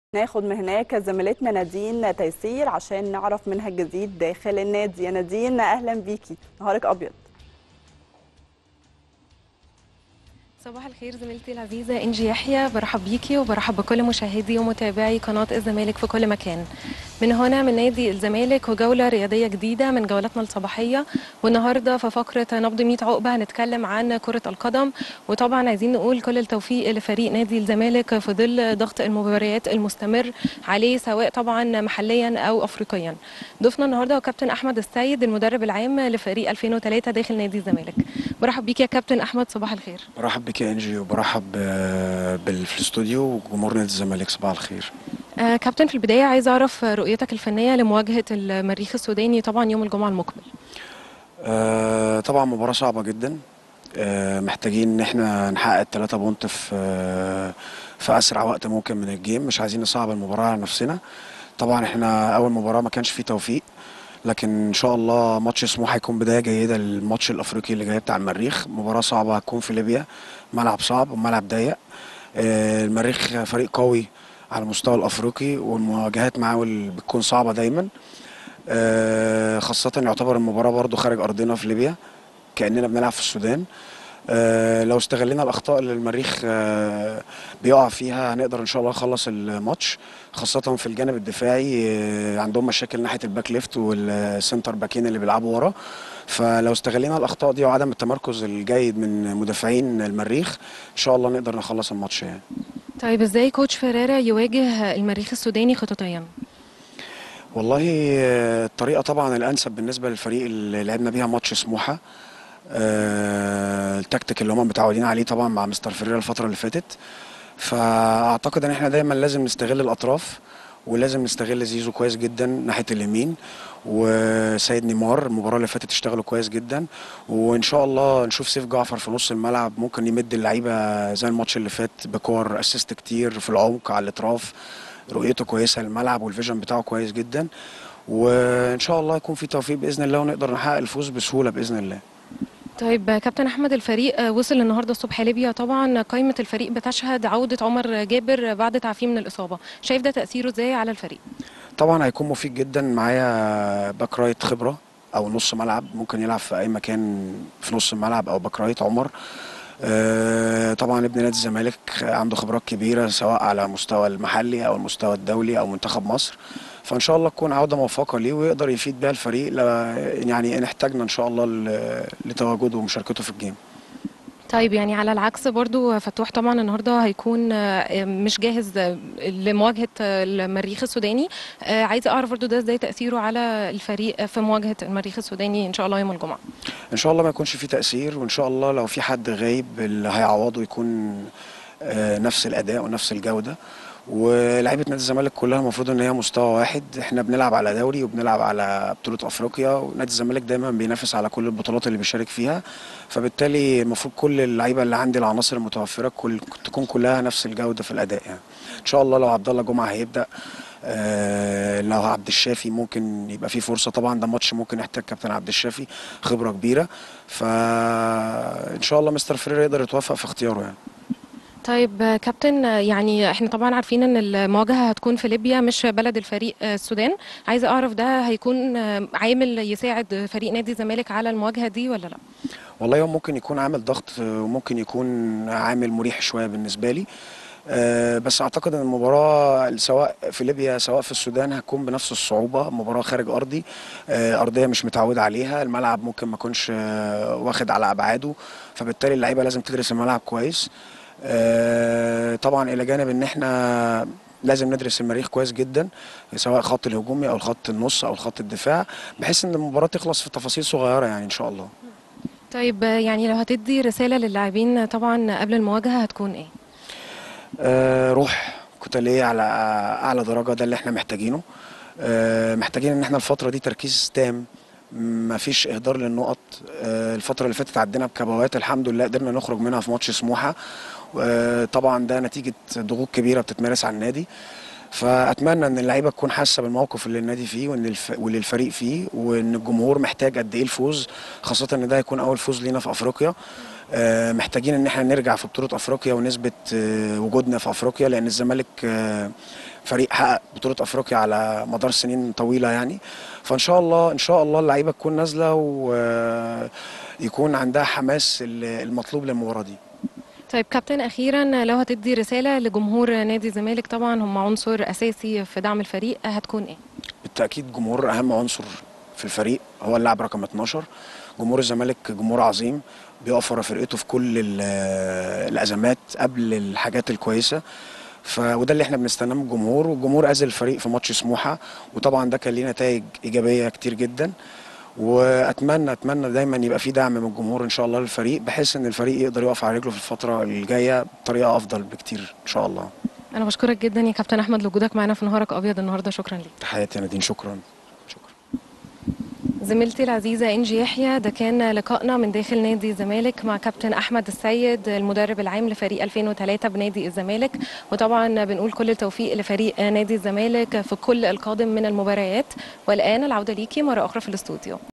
ناخد من هناك زميلتنا نادين تيسير عشان نعرف منها الجديد داخل النادي يا نادين اهلا بيكي نهارك ابيض صباح الخير زميلتي العزيزة إنجي يحيى برحب بيكي وبرحب بكل مشاهدي ومتابعي قناة الزمالك في كل مكان من هنا من نادي الزمالك وجولة رياضية جديدة من جولاتنا الصباحية والنهاردة في فقرة نبض 100 عقبة هنتكلم عن كرة القدم وطبعا عايزين نقول كل التوفيق لفريق نادي الزمالك في ظل ضغط المباريات المستمر عليه سواء طبعا محليا أو أفريقيا ضيفنا النهاردة هو كابتن أحمد السيد المدرب العام لفريق 2003 داخل نادي الزمالك برحب بيك يا كابتن أحمد صباح الخير برحب بك يا انجي وبرحب آه، بال- في الاستوديو وجمهور نادي الزمالك صباح الخير آه كابتن في البداية عايز أعرف رؤيتك الفنية لمواجهة المريخ السوداني طبعا يوم الجمعة المقبل آه، طبعا مباراة صعبة جدا آه، محتاجين ان احنا نحقق الثلاثة بونت في آه، في اسرع وقت ممكن من الجيم مش عايزين نصعب المباراة على نفسنا طبعا احنا اول مباراة ما كانش فيه توفيق لكن ان شاء الله ماتش سموحه هيكون بدايه جيده للماتش الافريقي اللي جاي بتاع المريخ مباراه صعبه هتكون في ليبيا ملعب صعب وملعب ضيق آه، المريخ فريق قوي على المستوى الافريقي والمواجهات معاه وال- بتكون صعبه دايما آه، خاصه يعتبر المباراه برضو خارج ارضنا في ليبيا كاننا بنلعب في السودان آه، لو استغلينا الاخطاء اللي المريخ آه، بيقع فيها هنقدر ان شاء الله نخلص الماتش خاصه في الجانب الدفاعي آه، عندهم مشاكل ناحيه الباك ليفت والسنتر باكين اللي بيلعبوا ورا فلو استغلينا الاخطاء دي وعدم التمركز الجيد من مدافعين المريخ ان شاء الله نقدر نخلص الماتش يعني طيب ازاي كوتش فيريرا يواجه المريخ السوداني خططيا والله آه، الطريقه طبعا الانسب بالنسبه للفريق اللي لعبنا بيها ماتش سموحه آه، التكتيك اللي هم متعودين عليه طبعا مع مستر فيريرا الفتره اللي فاتت فاعتقد ان احنا دايما لازم نستغل الاطراف ولازم نستغل زيزو كويس جدا ناحيه اليمين وسيد نيمار المباراه اللي فاتت اشتغلوا كويس جدا وان شاء الله نشوف سيف جعفر في نص الملعب ممكن يمد اللعيبه زي الماتش اللي فات بكور اسيست كتير في العمق على الاطراف رؤيته كويسه للملعب والفيجن بتاعه كويس جدا وان شاء الله يكون في توفيق باذن الله ونقدر نحقق الفوز بسهوله باذن الله طيب كابتن احمد الفريق آه، وصل النهارده الصبح ليبيا طبعا قائمه الفريق بتشهد عوده عمر جابر بعد تعافيه من الاصابه شايف ده تاثيره ازاي على الفريق طبعا هيكون مفيد جدا معايا باك رايت خبره او نص ملعب ممكن يلعب في اي مكان في نص الملعب او باك رايت عمر آه، طبعا ابن نادي الزمالك عنده خبرات كبيره سواء على مستوى المحلي او المستوى الدولي او منتخب مصر فان شاء الله تكون عوده موفقه ليه ويقدر يفيد بيها الفريق ل- يعني ان احتاجنا ان شاء الله ل- لتواجده ومشاركته في الجيم طيب يعني على العكس برضو فتوح طبعا النهارده هيكون آه، مش جاهز آه، لمواجهه آه، المريخ السوداني آه، عايزه اعرف برضو ده ازاي تاثيره على الفريق في مواجهه المريخ السوداني ان شاء الله يوم الجمعه ان شاء الله ما يكونش فيه تاثير وان شاء الله لو في حد غايب اللي هيعوضه يكون آه، نفس الاداء ونفس الجوده ولاعيبه نادي الزمالك كلها المفروض ان هي مستوى واحد احنا بنلعب على دوري وبنلعب على بطوله افريقيا ونادي الزمالك دايما بينافس على كل البطولات اللي بيشارك فيها فبالتالي المفروض كل اللعيبه اللي عندي العناصر المتوفره كل تكون كلها نفس الجوده في الاداء يعني ان شاء الله لو عبد الله جمعه هيبدا آه، لو عبد الشافي ممكن يبقى فيه فرصه طبعا ده ماتش ممكن يحتاج كابتن عبد الشافي خبره كبيره فان شاء الله مستر فريرا يقدر يتوفق في اختياره يعني طيب آه، كابتن آه، يعني احنا طبعا عارفين ان المواجهه هتكون في ليبيا مش بلد الفريق آه، السودان عايزه اعرف ده هيكون آه، عامل يساعد فريق نادي الزمالك على المواجهه دي ولا لا والله هو ممكن يكون عامل ضغط آه، وممكن يكون عامل مريح شويه بالنسبه لي آه، بس اعتقد ان المباراه سواء في ليبيا سواء في السودان هتكون بنفس الصعوبه مباراه خارج ارضي آه، ارضيه مش متعود عليها الملعب ممكن ما يكونش آه، واخد على ابعاده فبالتالي اللعيبه لازم تدرس الملعب كويس آه، طبعا الى جانب ان احنا لازم ندرس المريخ كويس جدا سواء الخط الهجومي او الخط النص او الخط الدفاع بحيث ان المباراه تخلص في تفاصيل صغيره يعني ان شاء الله طيب آه، يعني لو هتدي رساله للاعبين طبعا قبل المواجهه هتكون ايه آه، روح قتاليه على اعلى درجه ده اللي احنا محتاجينه آه، محتاجين ان احنا الفتره دي تركيز تام ما فيش اهدار للنقط آه، الفتره اللي فاتت عدينا بكبوات الحمد لله قدرنا نخرج منها في ماتش سموحه آه، طبعا ده نتيجه ضغوط كبيره بتتمارس على النادي فاتمنى ان اللعيبه تكون حاسه بالموقف اللي النادي فيه وان الف... واللي الفريق فيه وان الجمهور محتاج قد ايه الفوز خاصه ان ده هيكون اول فوز لينا في افريقيا آه، محتاجين ان احنا نرجع في بطوله افريقيا ونثبت آه، وجودنا في افريقيا لان الزمالك آه، فريق حقق بطوله افريقيا على مدار سنين طويله يعني فان شاء الله ان شاء الله اللعيبه تكون نازله ويكون عندها حماس المطلوب للمباراه دي طيب كابتن اخيرا لو هتدي رساله لجمهور نادي الزمالك طبعا هم عنصر اساسي في دعم الفريق هتكون ايه بالتاكيد جمهور اهم عنصر في الفريق هو اللاعب رقم 12 جمهور الزمالك جمهور عظيم بيقف ورا فرقته في كل ال- الازمات قبل الحاجات الكويسه ف وده اللي احنا بنستناه من الجمهور والجمهور اذل الفريق في ماتش سموحه وطبعا ده كان ليه نتائج ايجابيه كتير جدا واتمنى اتمنى دايما يبقى في دعم من الجمهور ان شاء الله للفريق بحيث ان الفريق يقدر يقف على رجله في الفتره الجايه بطريقه افضل بكتير ان شاء الله انا بشكرك جدا يا كابتن احمد لوجودك معنا في نهارك ابيض النهارده شكرا ليك تحياتي يا نادين شكرا شكرا زميلتي العزيزة إنجي يحيى ده كان لقائنا من داخل نادي الزمالك مع كابتن أحمد السيد المدرب العام لفريق 2003 بنادي الزمالك وطبعا بنقول كل التوفيق لفريق نادي الزمالك في كل القادم من المباريات والآن العودة ليكي مرة أخرى في الاستوديو